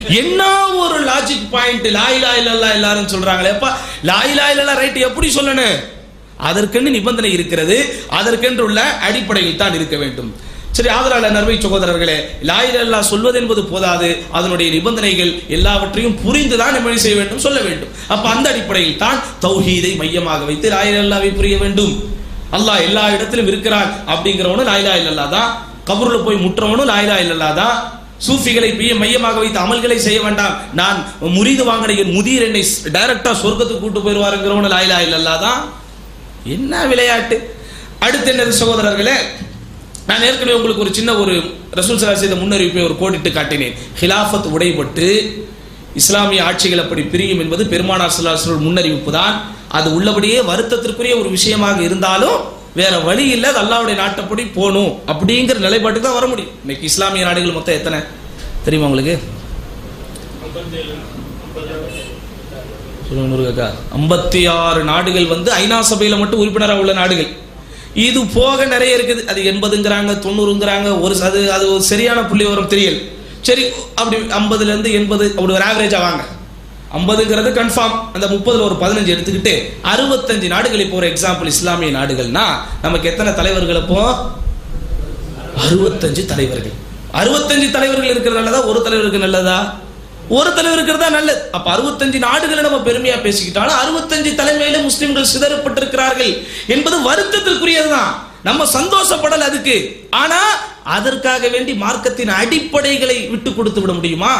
என்ன ஒரு logic point லாயிலா இல்லல்லா எல்லாரும் சொல்றாங்களே அப்பா லாயிலா இல்லல்லா ரைட் எப்படி சொல்லணும் அதற்கென்று நிபந்தனை இருக்கிறது அதற்கென்று உள்ள அடிப்படையில் தான் இருக்க வேண்டும் சரி ஆதரால நர்மை சகோதரர்களே லாயிலல்லா சொல்வது என்பது போதாது அதனுடைய நிபந்தனைகள் எல்லாவற்றையும் புரிந்துதான் நம்ம என்ன செய்ய வேண்டும் சொல்ல வேண்டும் அப்ப அந்த அடிப்படையில் தான் தௌஹீதை மையமாக வைத்து லாயிலல்லாவை புரிய வேண்டும் அல்லாஹ் எல்லா இடத்திலும் இருக்கிறான் அப்படிங்கிறவனும் லாயிலா இல்லல்லா தான் கபூர்ல போய் முற்றவனும் லாயிலா இல்லல்லா தான் சூஃபிகளை பிய மையமாக வைத்து அமல்களை செய்ய வேண்டாம் நான் முறிது வாங்கின என் முதிர் என்னை டைரக்டா சொர்க்கத்துக்கு கூட்டு போயிருவாருங்கிறவனு லாயிலா இல்லல்லா தான் என்ன விளையாட்டு அடுத்து என்ன சகோதரர்களே நான் ஏற்கனவே உங்களுக்கு ஒரு சின்ன ஒரு ரசூல் சலா செய்த முன்னறிவிப்பை ஒரு கோடிட்டு காட்டினேன் ஹிலாஃபத் உடைபட்டு இஸ்லாமிய ஆட்சிகள் அப்படி பிரியும் என்பது பெருமானார் சல்லாஹ் முன்னறிவிப்பு தான் அது உள்ளபடியே வருத்தத்திற்குரிய ஒரு விஷயமாக இருந்தாலும் வேற வழி இல்லை அது அல்லாவுடைய நாட்டப்படி போகணும் அப்படிங்கிற நிலைப்பாட்டுக்கு தான் வர முடியும் இன்னைக்கு இஸ்லாமிய நாடுகள் மொத்தம் எத்தனை தெரியுமா உங்களுக்கு சொல்லுங்க முருகக்கா ஐம்பத்தி ஆறு நாடுகள் வந்து ஐநா சபையில மட்டும் உறுப்பினராக உள்ள நாடுகள் இது போக நிறைய இருக்குது அது எண்பதுங்கிறாங்க தொண்ணூறுங்கிறாங்க ஒரு அது அது ஒரு சரியான புள்ளி வரும் தெரியல சரி அப்படி ஐம்பதுல இருந்து எண்பது அப்படி ஒரு ஆவரேஜா வாங்க ஐம்பதுங்கிறது கன்ஃபார்ம் அந்த முப்பதுல ஒரு பதினஞ்சு எடுத்துக்கிட்டு அறுபத்தஞ்சு நாடுகள் இப்போ ஒரு எக்ஸாம்பிள் இஸ்லாமிய நாடுகள்னா நமக்கு எத்தனை தலைவர்கள் இப்போ அறுபத்தஞ்சு தலைவர்கள் அறுபத்தஞ்சு தலைவர்கள் இருக்கிறது நல்லதா ஒரு தலைவருக்கு நல்லதா ஒரு தலைவர் இருக்கிறதா நல்லது அப்ப அறுபத்தஞ்சு நாடுகளை நம்ம பெருமையா பேசிக்கிட்டாலும் அறுபத்தஞ்சு தலைமையில முஸ்லிம்கள் சிதறப்பட்டிருக்கிறார்கள் என்பது வருத்தத்திற்குரியதுதான் நம்ம சந்தோஷப்படல அதுக்கு ஆனா அதற்காக வேண்டி மார்க்கத்தின் அடிப்படைகளை விட்டு கொடுத்து விட முடியுமா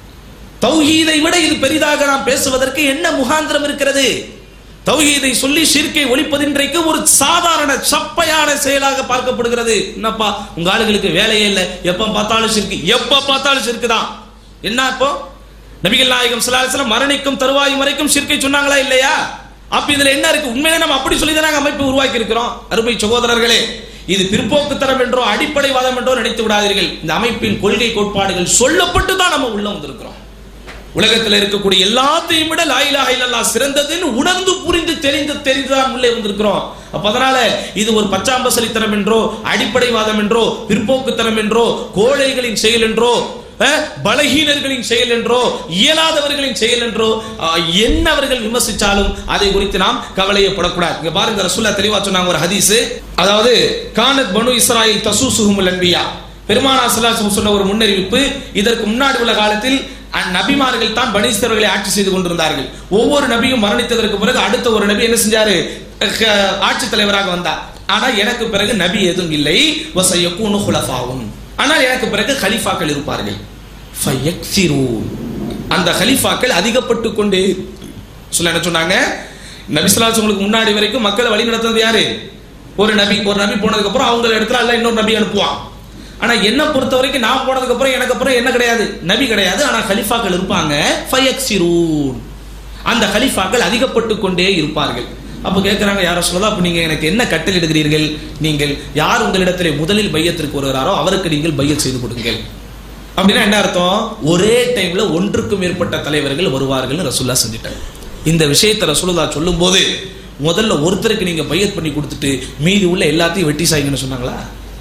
தௌஹீதை விட இது பெரிதாக நாம் பேசுவதற்கு என்ன முகாந்திரம் இருக்கிறது தௌஹீதை சொல்லி ஷிர்கை ஒழிப்பது இன்றைக்கு ஒரு சாதாரண சப்பையான செயலாக பார்க்கப்படுகிறது என்னப்பா உங்க ஆளுங்களுக்கு வேலையே இல்லை எப்ப பார்த்தாலும் ஷிர்கு எப்ப பார்த்தாலும் ஷிர்கு தான் என்ன இப்போ நபிகள் நாயகம் ஸல்லல்லாஹு மரணிக்கும் தருவாயும் வரைக்கும் ஷிர்கை சொன்னாங்களா இல்லையா அப்ப இதுல என்ன இருக்கு உண்மையிலே நம்ம அப்படி சொல்லி தான் அமைப்பு உருவாக்கி இருக்கிறோம் அருமை சகோதரர்களே இது பிற்போக்குத்தனம் என்றோ அடிப்படைவாதம் என்றோ நினைத்து விடாதீர்கள் இந்த அமைப்பின் கொள்கை கோட்பாடுகள் சொல்லப்பட்டு தான் நம்ம உள்ள வந்திருக்கிறோம் உலகத்தில் இருக்கக்கூடிய எல்லாத்தையும் விட லாயிலாக இல்லல்லா சிறந்ததுன்னு உணர்ந்து புரிந்து தெரிந்து தெரிந்துதான் உள்ளே வந்திருக்கிறோம் அப்ப அதனால இது ஒரு பச்சாம்பசலித்தனம் என்றோ அடிப்படைவாதம் என்றோ பிற்போக்குத்தனம் என்றோ கோழைகளின் செயல் என்றோ அஹ், பலகீனர்களின் செயல் என்றோ இயலாதவர்களின் செயல் என்றோ அஹ், என்ன அவர்கள் விமர்சிச்சாலும் அதை குறித்து நாம் கவலையப்படக்கூடாது இங்க பாருங்க ரசூல்லா தெளிவா சொன்னாங்க ஒரு ஹதீஸ் அதாவது கானத் பனு இஸ்ராயில் தசூசுஹுமுல் அன்பியா பெருமானா ஸல்லல்லாஹு சொன்ன ஒரு முன்னறிவிப்பு இதற்கு முன்னாடி உள்ள காலத்தில் அந் நபிமார்கள் தான் பனீஸ்வரர்களை ஆட்சி செய்து கொண்டிருந்தார்கள் ஒவ்வொரு நபியும் மரணித்ததற்கு பிறகு அடுத்த ஒரு நபி என்ன செஞ்சாரு அஹ், ஆட்சி தலைவராக வந்தார் ஆனா எனக்கு பிறகு நபி எதுவும் இல்லை வசயக்கூனு ஹுலஃபாவும் ஆனால் எனக்கு பிறகு கலீஃபாக்கள் இருப்பார்கள் ஃபயக்சிரூன். அந்த கலீஃபாக்கள் அதிகப்பட்டு கொண்டே சொல்ல என்ன சொன்னாங்க நபிசுல்லாஸ் உங்களுக்கு முன்னாடி வரைக்கும் மக்களை வழி நடத்துறது யாரு ஒரு நபி ஒரு நபி போனதுக்கு அப்புறம் அவங்க இடத்துல அல்ல இன்னொரு நபி அனுப்புவான் ஆனா என்ன பொறுத்த வரைக்கும் நான் போனதுக்கு அப்புறம் எனக்கு அப்புறம் என்ன கிடையாது நபி கிடையாது ஆனா கலிஃபாக்கள் இருப்பாங்க ஃபயக்சிரூன் அந்த கலிஃபாக்கள் அதிகப்பட்டு கொண்டே இருப்பார்கள் அப்ப கேட்கிறாங்க யார சொல்லலாம் அப்ப நீங்க எனக்கு என்ன கட்டளை இடுகிறீர்கள் நீங்கள் யார் உங்களிடத்திலே முதலில் பையத்திற்கு வருகிறாரோ அவருக்கு நீங்கள் பையத் செய்து கொடுங்கள் அப்படின்னா என்ன அர்த்தம் ஒரே டைம்ல ஒன்றுக்கும் மேற்பட்ட தலைவர்கள் வருவார்கள் ரசூல்லா செஞ்சுட்டாங்க இந்த விஷயத்தை ரசூலுல்லா சொல்லும்போது முதல்ல ஒருத்தருக்கு நீங்க பையத் பண்ணி கொடுத்துட்டு மீதி உள்ள எல்லாத்தையும் வெட்டி சாய்ங்கன்னு சொன்னாங்களா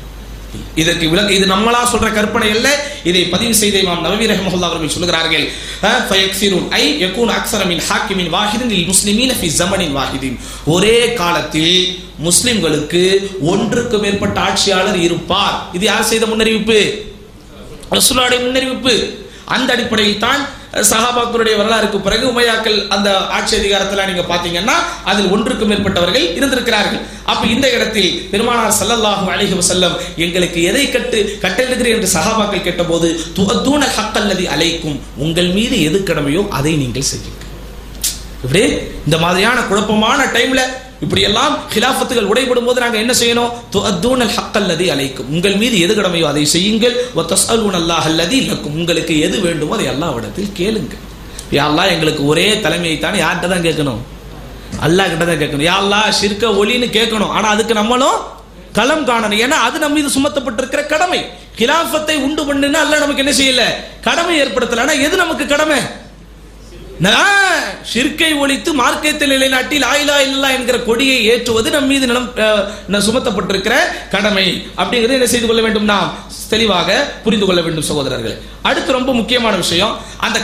இதற்கு விளக்கு இது நம்மளா சொல்ற கற்பனை அல்ல இதை பதிவு செய்த இமாம் நவவி ரஹ்மஹுல்லாஹ் அவர்கள் சொல்கிறார்கள் அஹ், ஃபயக்சிரூன் ஐ யகூன் அக்ஸர மின் ஹாக்கிமின் வாஹிதின் லில் முஸ்லிமீன ஃபி ஸமனின் வாஹிதின் ஒரே காலத்தில் முஸ்லிம்களுக்கு ஒன்றுக்கு மேற்பட்ட ஆட்சியாளர் இருப்பார் இது யார் செய்த முன்னறிவிப்பு ரசூலுடைய முன்னறிவிப்பு அந்த அடிப்படையில் தான் சஹாபாக்களுடைய வரலாறுக்கு பிறகு உமையாக்கள் அந்த ஆட்சி அதிகாரத்தில் நீங்க பாத்தீங்கன்னா அதில் ஒன்றுக்கு மேற்பட்டவர்கள் இருந்திருக்கிறார்கள் அப்ப இந்த இடத்தில் பெருமானார் ஸல்லல்லாஹு அலைஹி வஸல்லம் எங்களுக்கு எதை கட்டு கட்டளிடுகிறீர்கள் என்று சஹாபாக்கள் கேட்டபோது துஅத்தூன ஹக்கல்லதி அலைக்கும் உங்கள் மீது எது கடமையோ அதை நீங்கள் செய்யுங்கள் இப்படி இந்த மாதிரியான குழப்பமான டைம்ல இப்படி எல்லாம் ஹிலாஃபத்துகள் உடைபடும் போது நாங்க என்ன செய்யணும் துஅத்தூனல் ஹக்கல்லதி அலைக்கும் உங்கள் மீது எது கடமையோ அதை செய்யுங்கள் வ தஸ்அலூன அல்லாஹ் அல்லதி லக்கும் உங்களுக்கு எது வேண்டுமோ அதை அல்லாஹ்விடத்தில் கேளுங்க யா அல்லாஹ் எங்களுக்கு ஒரே தலைமையை தானே யார்கிட்ட தான் கேட்கணும் அல்லாஹ் கிட்ட தான் கேட்கணும் யா அல்லாஹ் ஷிர்க ஒளின்னு கேட்கணும் ஆனா அதுக்கு நம்மளும் களம் காணணும் ஏன்னா அது நம்ம மீது சுமத்தப்பட்டிருக்கிற கடமை ஹிலாஃபத்தை உண்டு பண்ணுன்னா அல்லாஹ் நமக்கு என்ன செய்யல கடமை ஏற்படுத்தல ஆனா எது நமக்கு கடமை நான் ஷிர்கை ஒழித்து மார்க்கத்தில் நிலைநாட்டி லாயிலா இல்லா என்கிற கொடியை ஏற்றுவது நம் மீது நிலம் அஹ், ந- சுமத்தப்பட்டிருக்கிற கடமை அப்படிங்கிறத என்ன செய்து கொள்ள வேண்டும் நாம் தெளிவாக புரிந்து கொள்ள வேண்டும் சகோதரர்களே அடுத்து ரொம்ப முக்கியமான விஷயம் அந்த